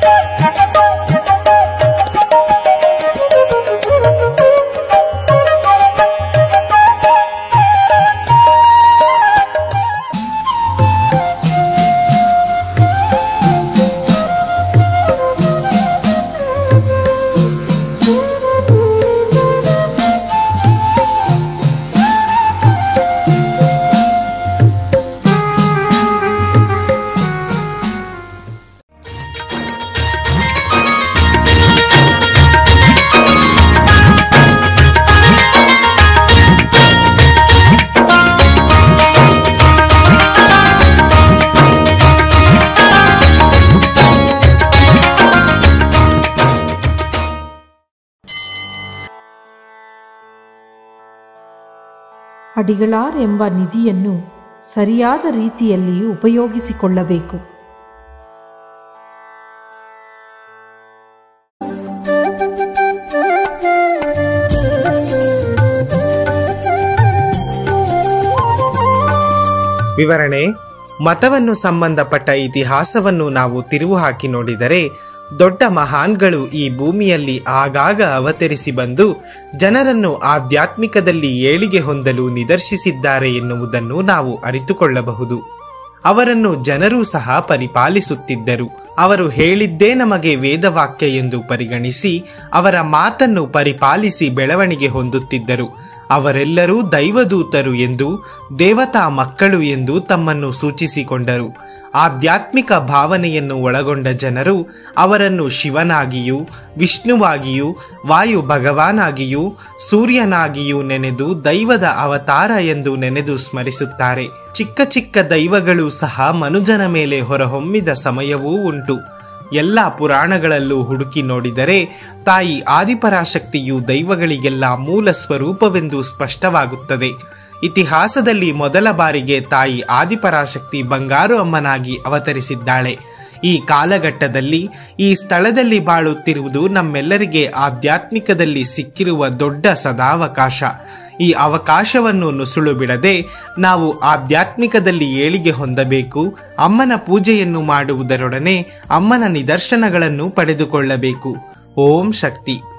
ಅಡಿಗಳಾರ್ ಎಂಬ ನಿಧಿಯನ್ನು ಸರಿಯಾದ ರೀತಿಯಲ್ಲಿ ಉಪಯೋಗಿಸಿಕೊಳ್ಳಬೇಕು ವಿವರಣೆ ಮತವನ್ನು ಸಂಬಂಧಪಟ್ಟ ಇತಿಹಾಸವನ್ನು ನಾವು ತಿರುವು ಹಾಕಿ ನೋಡಿದರೆ ದೊಡ್ಡ ಮಹಾನ್ಗಳು ಈ ಭೂಮಿಯಲ್ಲಿ ಆಗಾಗ ಅವತರಿಸಿ ಬಂದು ಜನರನ್ನು ಆಧ್ಯಾತ್ಮಿಕದಲ್ಲಿ ಏಳಿಗೆ ಹೊಂದಲು ನಿದರ್ಶಿಸಿದ್ದಾರೆ ಎನ್ನುವುದನ್ನು ನಾವು ಅರಿತುಕೊಳ್ಳಬಹುದು ಅವರನ್ನು ಜನರೂ ಸಹ ಪರಿಪಾಲಿಸುತ್ತಿದ್ದರು ಅವರು ಹೇಳಿದ್ದೇ ನಮಗೆ ವೇದವಾಕ್ಯ ಎಂದು ಪರಿಗಣಿಸಿ ಅವರ ಮಾತನ್ನು ಪರಿಪಾಲಿಸಿ ಬೆಳವಣಿಗೆ ಹೊಂದುತ್ತಿದ್ದರು ಅವರೆಲ್ಲರೂ ದೈವದೂತರು ಎಂದು ದೇವತಾ ಮಕ್ಕಳು ಎಂದು ತಮ್ಮನ್ನು ಸೂಚಿಸಿಕೊಂಡರು ಆಧ್ಯಾತ್ಮಿಕ ಭಾವನೆಯನ್ನು ಒಳಗೊಂಡ ಜನರು ಅವರನ್ನು ಶಿವನಾಗಿಯೂ ವಿಷ್ಣುವಾಗಿಯೂ ವಾಯು ಭಗವಾನಾಗಿಯೂ ಸೂರ್ಯನಾಗಿಯೂ ನೆನೆದು ದೈವದ ಅವತಾರ ಎಂದು ನೆನೆದು ಸ್ಮರಿಸುತ್ತಾರೆ ಚಿಕ್ಕ ಚಿಕ್ಕ ದೈವಗಳು ಸಹ ಮನುಜನ ಮೇಲೆ ಹೊರಹೊಮ್ಮಿದ ಸಮಯವೂ ಉಂಟು ಎಲ್ಲ ಪುರಾಣಗಳಲ್ಲೂ ಹುಡುಕಿ ನೋಡಿದರೆ ತಾಯಿ ಆದಿಪರಾಶಕ್ತಿಯು ದೈವಗಳಿಗೆಲ್ಲ ಮೂಲ ಸ್ವರೂಪವೆಂದು ಸ್ಪಷ್ಟವಾಗುತ್ತದೆ ಇತಿಹಾಸದಲ್ಲಿ ಮೊದಲ ಬಾರಿಗೆ ತಾಯಿ ಆದಿಪರಾಶಕ್ತಿ ಬಂಗಾರು ಅಮ್ಮನಾಗಿ ಅವತರಿಸಿದ್ದಾಳೆ ಈ ಕಾಲಘಟ್ಟದಲ್ಲಿ ಈ ಸ್ಥಳದಲ್ಲಿ ಬಾಳುತ್ತಿರುವುದು ನಮ್ಮೆಲ್ಲರಿಗೆ ಆಧ್ಯಾತ್ಮಿಕದಲ್ಲಿ ಸಿಕ್ಕಿರುವ ದೊಡ್ಡ ಸದಾವಕಾಶ ಈ ಅವಕಾಶವನ್ನು ನುಸುಳು ಬಿಡದೆ ನಾವು ಆಧ್ಯಾತ್ಮಿಕದಲ್ಲಿ ಏಳಿಗೆ ಹೊಂದಬೇಕು ಅಮ್ಮನ ಪೂಜೆಯನ್ನು ಮಾಡುವುದರೊಡನೆ ಅಮ್ಮನ ನಿದರ್ಶನಗಳನ್ನು ಪಡೆದುಕೊಳ್ಳಬೇಕು ಓಂ ಶಕ್ತಿ